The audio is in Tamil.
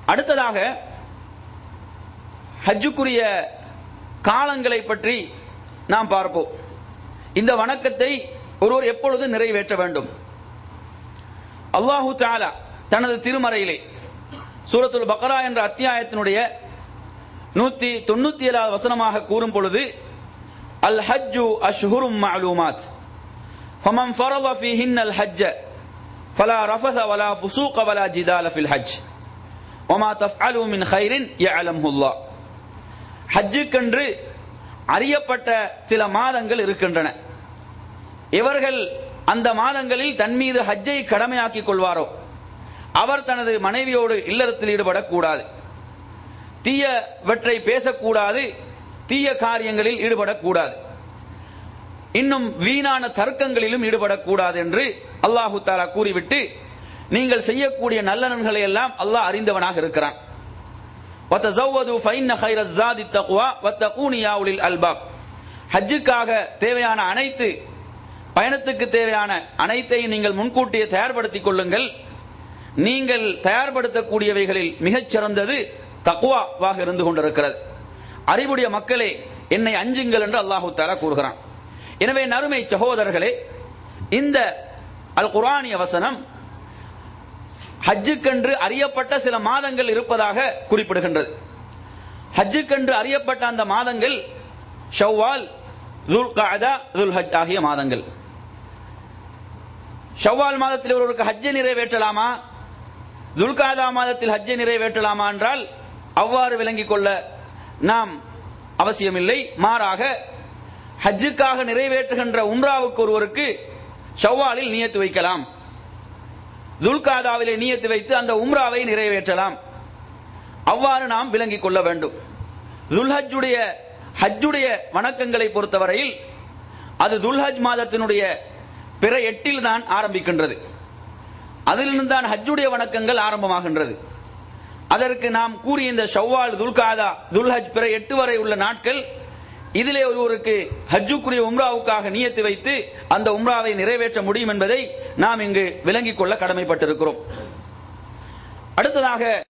அடுத்ததாக ஹஜ்ஜுக்குரிய காலங்களை பற்றி நாம் பார்ப்போம் இந்த வணக்கத்தை ஒருவர் எப்பொழுது நிறைவேற்ற வேண்டும் அல்லாஹு தாலா தனது திருமறையிலே சூரத்துல் பக்ரா என்ற அத்தியாயத்தினுடைய நூத்தி தொண்ணூத்தி ஏழாவது வசனமாக கூறும் பொழுது அல் ஹஜ்ஜு அஷ்ஹுரும் மஅலூமாத் ஃபமன் ஃபரத ஃபீஹின் அல் ஹஜ்ஜ ஃபலா ரஃபத வலா ஃபுசூக வலா ஜிதால ஃபில் ஹஜ் وما تفعلوا من خير يعلمه الله ஹஜ்ஜுக்கென்று அறியப்பட்ட சில மாதங்கள் இருக்கின்றன இவர்கள் அந்த மாதங்களில் தன் மீது ஹஜ்ஜை கடமையாக்கிக் கொள்வாரோ அவர் தனது மனைவியோடு இல்லறத்தில் ஈடுபடக்கூடாது தீயவற்றை பேசக்கூடாது தீய காரியங்களில் ஈடுபடக்கூடாது இன்னும் வீணான தர்க்கங்களிலும் ஈடுபடக்கூடாது என்று அல்லாஹு தாலா கூறிவிட்டு நீங்கள் செய்யக்கூடிய நல்லனன்களை எல்லாம் அல்லாஹ் அறிந்தவனாக இருக்கிறான் وَتَزَوَّدُوا فَإِنَّ خَيْرَ الزَّادِ التَّقْوَى وَاتَّقُونِ يَا أُولِي الْأَلْبَابِ ஹஜ்ஜுக்காக தேவையான அனைத்து பயணத்துக்கு தேவையான அனைத்தையும் நீங்கள் முன்கூட்டியே தயார்படுத்திக் கொள்ளுங்கள் நீங்கள் தயார்படுத்தக்கூடியவைகளில் மிகச் சிறந்தது தக்குவாவாக இருந்து கொண்டிருக்கிறது அறிவுடைய மக்களே என்னை அஞ்சுங்கள் என்று அல்லாஹு தாலா கூறுகிறான் எனவே நறுமை சகோதரர்களே இந்த அல் குரானிய வசனம் ஹஜ்ஜுக்கென்று அறியப்பட்ட சில மாதங்கள் இருப்பதாக குறிப்பிடுகின்றது ஹஜ்ஜுக்கென்று அறியப்பட்ட அந்த மாதங்கள் ஷவ்வால் துல் காதா துல் ஹஜ் ஆகிய மாதங்கள் ஷவ்வால் மாதத்தில் ஒருவருக்கு ஹஜ்ஜை நிறைவேற்றலாமா துல்காதா மாதத்தில் ஹஜ்ஜை நிறைவேற்றலாமா என்றால் அவ்வாறு விளங்கிக் கொள்ள நாம் அவசியமில்லை மாறாக ஹஜ்ஜுக்காக நிறைவேற்றுகின்ற உம்ராவுக்கு ஒருவருக்கு ஷவ்வாலில் நியத்து வைக்கலாம் துல்காதாவிலே நியத்து வைத்து அந்த உம்ராவை நிறைவேற்றலாம் அவ்வாறு நாம் விளங்கிக் கொள்ள வேண்டும் துல்ஹஜ்ஜுடைய ஹஜ்ஜுடைய வணக்கங்களை பொறுத்தவரையில் அது துல்ஹஜ் மாதத்தினுடைய பிற எட்டில் தான் ஆரம்பிக்கின்றது அதிலிருந்து தான் ஹஜ்ஜுடைய வணக்கங்கள் ஆரம்பமாகின்றது அதற்கு நாம் கூறிய இந்த ஷவ்வால் துல்காதா துல்ஹஜ் பிற எட்டு வரை உள்ள நாட்கள் இதிலே ஒருவருக்கு ஹஜ்ஜுக்குரிய உம்ராவுக்காக நியத்து வைத்து அந்த உம்ராவை நிறைவேற்ற முடியும் என்பதை நாம் இங்கு விளங்கிக் கொள்ள கடமைப்பட்டிருக்கிறோம் அடுத்ததாக